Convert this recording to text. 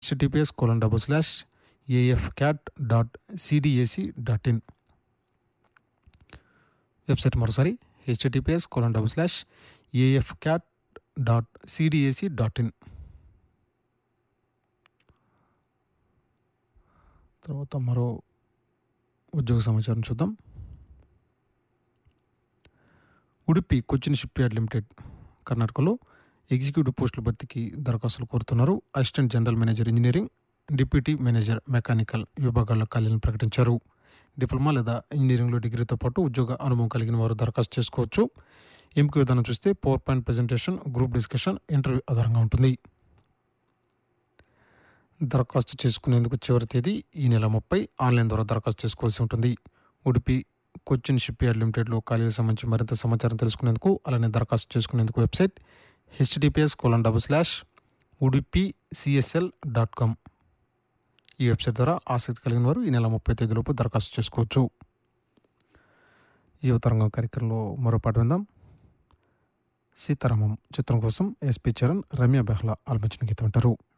HTTPS colon double slash AF CAT dot CDAC dot in website మరోసారి HTTPS colon double slash AF CAT dot CDAC dot in తర్వాత మరో ఉద్యోగ సమాచారం చూద్దాం Udupi Cochin shipyard limited కర్ణాటకలో executive పోస్టుల భర్తీకి దరఖాస్తులు కోరుతున్నారు assistant general manager engineering deputy manager mechanical విభాగాల్లో ఖాళీలను ప్రకటించారు డిప్లొమా లేదా ఇంజనీరింగ్లో డిగ్రీతో పాటు ఉద్యోగ అనుభవం కలిగిన వారు దరఖాస్తు చేసుకోవచ్చు ఎంపిక విధానం చూస్తే power point presentation group discussion interview ఆధారంగా ఉంటుంది దరఖాస్తు చేసుకునేందుకు చివరి తేదీ ఈ నెల ముప్పై ఆన్లైన్ ద్వారా దరఖాస్తు చేసుకోవాల్సి ఉంటుంది ఉడిపి కొచ్చిన్ షిప్ యార్డ్ లిమిటెడ్లో ఖాళీలకు సంబంధించి మరింత సమాచారం తెలుసుకునేందుకు అలానే దరఖాస్తు చేసుకునేందుకు website HTTPS colon double slash Udupi CSL dot com ఈ వెబ్సైట్ ద్వారా ఆసక్తి కలిగిన వారు ఈ నెల ముప్పై తేదీలోపు దరఖాస్తు చేసుకోవచ్చు యువతరంగం కార్యక్రమంలో మరో పాట విందాం సీతారామం చిత్రం కోసం ఎస్పి చరణ్ రమ్య బెహ్లా ఆలపించిన గీతం అంటారు